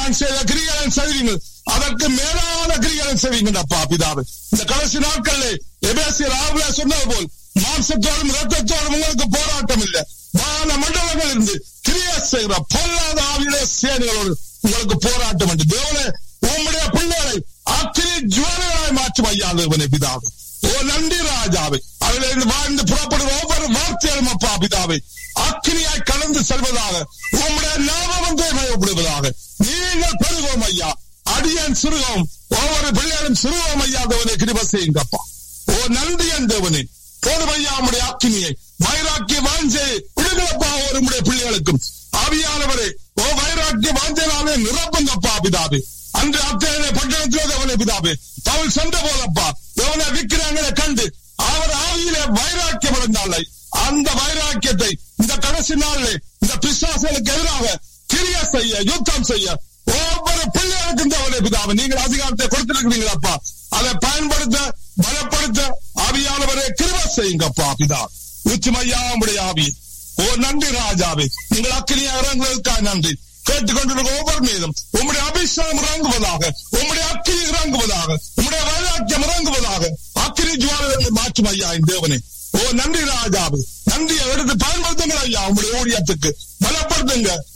நான் செய்த கிரிகளை செய்வீங்கள் அதற்கு மேலான கிரிகளை செய்வீங்கள் அப்பா பிதாவே இந்த கடைசி நாட்களிலே எபேசியர் ஆறுல சொன்னது போல் மாம்சத்தோடும் ரத்தத்தோடும் உங்களுக்கு போராட்டம் இல்லை வான மண்டலங்கள் இருந்து கிரியா செய்கிற பொல்லாத ஆவியுடைய சேனைகளோடு உங்களுக்கு போராட்டம் என்று தேவனே உம்முடைய பிள்ளைகளை அக்கினி ஜுவாலைகளாய் மாற்றும் ஐயா தேவனே பிதாவே ஓ நன்றி ராஜாவே அதிலிருந்து வாழ்ந்து புறப்படுற ஒவ்வொரு வார்த்தைகளும் அப்பா பிதாவே அக்கினியாய் கலந்து செல்வதாக உம்முடைய நாமம் தேவைப்படுவதாக நீங்கள் பெருಗೋம் ஐயா அடியன் சிறுகம் ஒவ்வொரு பிள்ளைகளும் சிறுவோம் ஐயா தேவனே கிருப செய்யுங்கப்பா ஓ நன்றி என் தேவனே போதும் ஐயா உம்முடைய அக்கினியை வைராக்கிய வாஞ்சை விடுங்களப்பா ஒரு உம்முடைய பிள்ளைகளுக்கும் ஆவியானவரே ஓ வைராக்கிய வாஞ்சைனாலே நிரப்புங்கப்பா பிதாவே அன்று அத்தனை பட்டணத்திலே தேவனே பிதாவே பவுல் சென்ற போதப்பா தேவனை விக்கிரங்களை கண்டு அவர் ஆவியிலே வைராக்கியம் அடைந்தாலே அந்த வைராக்கியத்தை இந்த கடைசி நாளிலே இந்த பிசாசுகளுக்கு எதிராக கிரியா செய்ய யுத்தம் செய்ய ஒவ்வொரு பிள்ளைகளுக்கும் தேவனே பிதாவே நீங்கள் அதிகாரத்தை கொடுத்திருக்கிறீங்களப்பா அதை பயன்படுத்த பலப்படுத்த ஆவியானவரை கிருப செய்யுங்கப்பா பிதா உச்சிமையா உடைய ஆவி ஓ நன்றி ராஜாவே நீங்கள் அக்கினியா இறங்குவதற்காக நன்றி கேட்டுக்கொண்டிருக்க ஒவ்வொரு மீதும் உம்முடைய அபிஷேகம் இறங்குவதாக உம்முடைய அக்கினி இறங்குவதாக உம்முடைய வைராக்கியம் இறங்குவதாக அக்கினி ஜுவாலை மாற்றும் ஐயா என் தேவனே ஓ நன்றி ராஜாவே நன்றியை எடுத்து பயன்படுத்துங்கள் ஐயா உங்களுடைய ஊழியத்துக்கு பலப்படுத்துங்க